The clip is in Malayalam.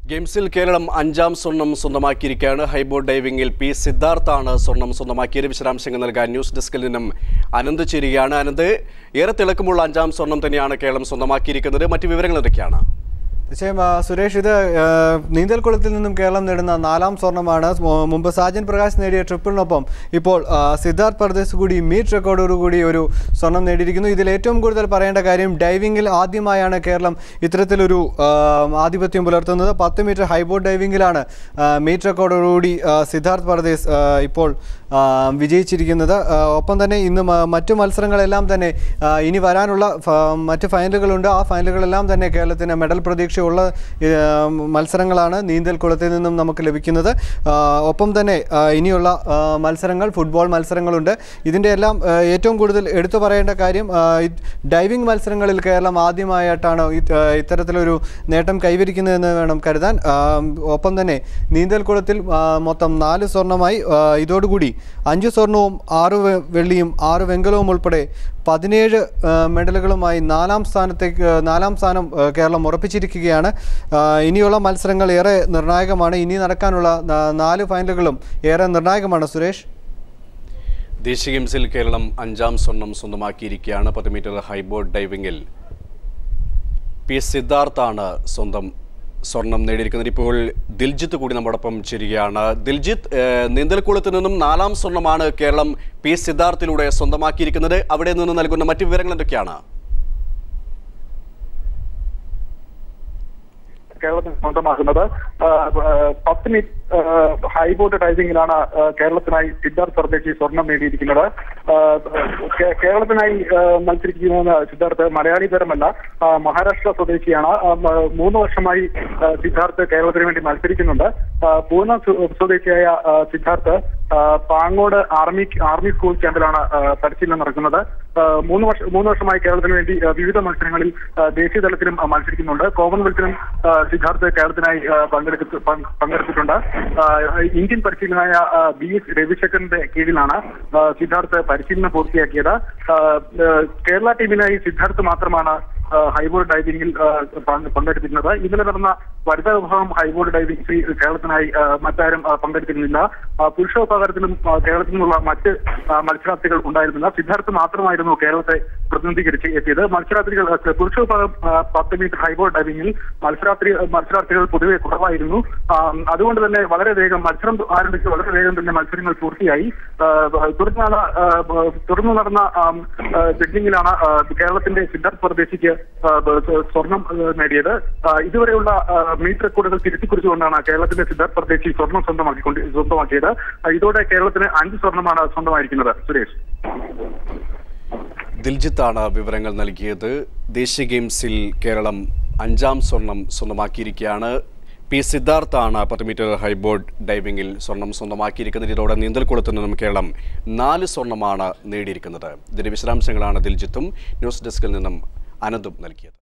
ഗെയിംസിൽ കേരളം അഞ്ചാം സ്വർണം സ്വന്തമാക്കിയിരിക്കുകയാണ് ഹൈബോർഡ് ഡൈവിംഗിൽ പി സിദ്ധാർത്ഥാണ് സ്വർണം സ്വന്തമാക്കിയത് വിശദാംശങ്ങൾ നൽകാൻ ന്യൂസ് ഡെസ്കിൽ നിന്നും അനന്ത് ചേരുകയാണ് അനന്ത് ഏറെ തിളക്കമുള്ള അഞ്ചാം സ്വർണം തന്നെയാണ് കേരളം സ്വന്തമാക്കിയിരിക്കുന്നത് മറ്റു വിവരങ്ങൾ എന്തൊക്കെയാണ് തീർച്ചയായും ആ, സുരേഷ് ഇത് ആ, നീന്തൽക്കുളത്തിൽ നിന്നും കേരളം നേടുന്ന നാലാം സ്വർണ്ണമാണ് മു- മുമ്പ് സാജൻ പ്രകാശ് നേടിയ ട്രിപ്പിളിനൊപ്പം ഇപ്പോൾ ആ, സിദ്ധാർത്ഥ് പർദേശ് കൂടി മീറ്റ് റെക്കോർഡോടുകൂടി ഒരു സ്വർണം നേടിയിരിക്കുന്നു ഇതിൽ ഏറ്റവും കൂടുതൽ പറയേണ്ട കാര്യം ഡൈവിംഗിൽ ആദ്യമായാണ് കേരളം ഇത്തരത്തിലൊരു ആ, ആധിപത്യം പുലർത്തുന്നത് പത്ത് മീറ്റർ ഹൈബോർഡ് ഡൈവിംഗിലാണ് ആ, മീറ്റ് റെക്കോർഡോടുകൂടി ആ, സിദ്ധാർത്ഥ് പർദേശ് ആ, ഇപ്പോൾ ആ, വിജയിച്ചിരിക്കുന്നത് ആ, ഒപ്പം തന്നെ ഇന്ന് മ- മറ്റു മത്സരങ്ങളെല്ലാം തന്നെ ആ, ഇനി വരാനുള്ള ഫ- മറ്റ് ഫൈനലുകളുണ്ട് ആ ഫൈനലുകളെല്ലാം തന്നെ കേരളത്തിന് മെഡൽ പ്രതീക്ഷയുള്ള ഏ, മത്സരങ്ങളാണ് നീന്തൽ കുളത്തിൽ നിന്നും നമുക്ക് ലഭിക്കുന്നത് ആ, ഒപ്പം തന്നെ ആ, ഇനിയുള്ള ആ, മത്സരങ്ങൾ ഫുട്ബോൾ മത്സരങ്ങളുണ്ട് ഇതിൻ്റെ എല്ലാം ആ, ഏറ്റവും കൂടുതൽ എടുത്തു പറയേണ്ട കാര്യം ആ, ഈ ഡൈവിംഗ് മത്സരങ്ങളിൽ കേരളം ആദ്യമായിട്ടാണ് ഇത്- ആ, ഇത്തരത്തിലൊരു നേട്ടം കൈവരിക്കുന്നതെന്ന് വേണം കരുതാൻ ആ, ഒപ്പം തന്നെ നീന്തൽ കുളത്തിൽ ആ, മൊത്തം നാല് സ്വർണ്ണമായി ആ, ഇതോടുകൂടി അഞ്ച് സ്വർണവും ആറ് വെ- വെള്ളിയും ആറ് വെങ്കലവും ഉൾപ്പെടെ പതിനേഴ് ആ, മെഡലുകളുമായി നാലാം സ്ഥാനത്തേക്ക് ആ, നാലാം സ്ഥാനം ആ, കേരളം ഉറപ്പിച്ചിരിക്കുകയാണ് ആ, ഇനിയുള്ള മത്സരങ്ങൾ ഏറെ നിർണായകമാണ് ഇനി നടക്കാനുള്ള നാ- നാല് ഫൈനലുകളും ഏറെ നിർണായകമാണ് സുരേഷ് ദേശീയ ഗെയിംസിൽ കേരളം അഞ്ചാം സ്വർണം സ്വന്തമാക്കിയിരിക്കുകയാണ് പത്ത് മീറ്റർ ഹൈബോർഡ് ഡൈവിംഗിൽ പി സിദ്ധാർത്ഥാണ് സ്വന്തം സ്വർണം നേടിയിരിക്കുന്നത് ഇപ്പോൾ ദിൽജിത്ത് കൂടി നമ്മോടൊപ്പം ചേരുകയാണ് ദിൽജിത്ത് ഏഹ്, നീന്തൽക്കുളത്ത് നിന്നും നാലാം സ്വർണമാണ് കേരളം പി സിദ്ധാർത്ഥിലൂടെ സ്വന്തമാക്കിയിരിക്കുന്നത് അവിടെ നിന്ന് നൽകുന്ന മറ്റു വിവരങ്ങൾ എന്തൊക്കെയാണ് കേരളത്തിൽ സ്വന്തമാക്കുന്നത് ആ, ആ, പത്ത് മീറ്റ് ഹൈബോർഡ് ഡൈവിംഗിലാണ് ആ, കേരളത്തിനായി സിദ്ധാർത്ഥ് സർദേശി സ്വർണം നേടിയിരിക്കുന്നത് ആ, കേ- കേരളത്തിനായി ആ, മത്സരിക്കുന്ന സിദ്ധാർത്ഥ് മലയാളി തരമല്ല ആ, മഹാരാഷ്ട്ര സ്വദേശിയാണ് ആ, മ- മൂന്ന് വർഷമായി ആ, സിദ്ധാർത്ഥ് കേരളത്തിന് വേണ്ടി മത്സരിക്കുന്നുണ്ട് ആ, പൂന സ്വ- സ്വദേശിയായ ആ, സിദ്ധാർത്ഥ് ആ, പാങ്ങോട് ആർമി ആർമി സ്കൂൾ ക്യാമ്പിലാണ് ആ, പരിശീലനം നടക്കുന്നത് ആ, മൂന്ന് വർഷം മൂന്ന് വർഷമായി കേരളത്തിന് വേണ്ടി ആ, വിവിധ മത്സരങ്ങളിൽ ആ, ദേശീയ തലത്തിലും ആ, മത്സരിക്കുന്നുണ്ട് കോമൺവെൽത്തിനും ആ, സിദ്ധാർത്ഥ് കേരളത്തിനായി ആ, പങ്കെടുത്ത് പങ്ക്- പങ്കെടുത്തിട്ടുണ്ട് ആ, ഇന്ത്യൻ പരിശീലനായ ആ, ബി എസ് രവിശങ്കറിന്റെ കീഴിലാണ് ആ, സിദ്ധാർത്ഥ് പരിശീലനം പൂർത്തിയാക്കിയത് ആ, ആ, കേരള ടീമിനായി സിദ്ധാർത്ഥ് മാത്രമാണ് ആ, ഹൈബോർഡ് ഡൈവിംഗിൽ ആ, പങ്ക്- പങ്കെടുത്തിരുന്നത് ഇന്നലെ നടന്ന വനിതാ വിഭാഗം ഹൈബോർഡ് ഡൈവിംഗ് ശ്രീ കേരളത്തിനായി ആ, മറ്റാരും ആ, പങ്കെടുത്തിരുന്നില്ല ആ, പുരുഷ വിഭാഗത്തിലും ആ, കേരളത്തിൽ നിന്നുള്ള മറ്റ് ആ, മത്സരാർത്ഥികൾ ഉണ്ടായിരുന്നില്ല സിദ്ധാർത്ഥ് മാത്രമായിരുന്നു കേരളത്തെ പ്രതിനിധീകരിച്ച് എത്തിയത് മത്സരാർത്ഥികൾ ആ, പുരുഷ വിഭാഗം ആ, പത്ത് മീറ്റർ ഹൈബോർഡ് ഡൈവിംഗിൽ മത്സരാർത്ഥി മത്സരാർത്ഥികൾ പൊതുവെ കുറവായിരുന്നു ആ, അതുകൊണ്ട് തന്നെ വളരെ വേഗം മത്സരം ആരംഭിച്ച് വളരെ വേഗം തന്നെ മത്സരങ്ങൾ പൂർത്തിയായി ആ, തുടർന്ന് നടന്ന, ആ, തുടർന്ന് നടന്ന ജഡ്ജിങ്ങിലാണ് കേരളത്തിന്റെ സിദ്ധാർത്ഥ് പ്രദേശിക്ക് ആ, ബ- സ്വർണം ആ, നേടിയത് ആ, ഇതുവരെയുള്ള ആ, മീറ്റ് റെക്കോർഡുകൾ തിരുത്തിക്കുറിച്ചുകൊണ്ടാണ് കേരളത്തിന്റെ സിദ്ധാർത്ഥ് പ്രദേശി സ്വർണം സ്വന്തമാക്കിക്കൊണ്ട് സ്വന്തമാക്കിയത് ആ, ഇതോടെ കേരളത്തിന് അഞ്ച് സ്വർണമാണ് സ്വന്തമായിരിക്കുന്നത് സുരേഷ് ദിൽജിത്താണ് വിവരങ്ങൾ നൽകിയത് ദേശീയ ഗെയിംസിൽ കേരളം അഞ്ചാം സ്വർണം സ്വന്തമാക്കിയിരിക്കുകയാണ് പി സിദ്ധാർത്ഥാണ് പത്ത് മീറ്റർ ഹൈബോർഡ് ഡൈവിംഗിൽ സ്വർണം സ്വന്തമാക്കിയിരിക്കുന്നത് ഇതോടെ നീന്തൽക്കുളത്ത് നിന്നും കേരളം നാല് സ്വർണമാണ് നേടിയിരിക്കുന്നത് ഇതിന്റെ വിശദാംശങ്ങളാണ് ദിൽജിത്തും ന്യൂസ് ഡെസ്കിൽ നിന്നും അനന്തും നൽകിയത്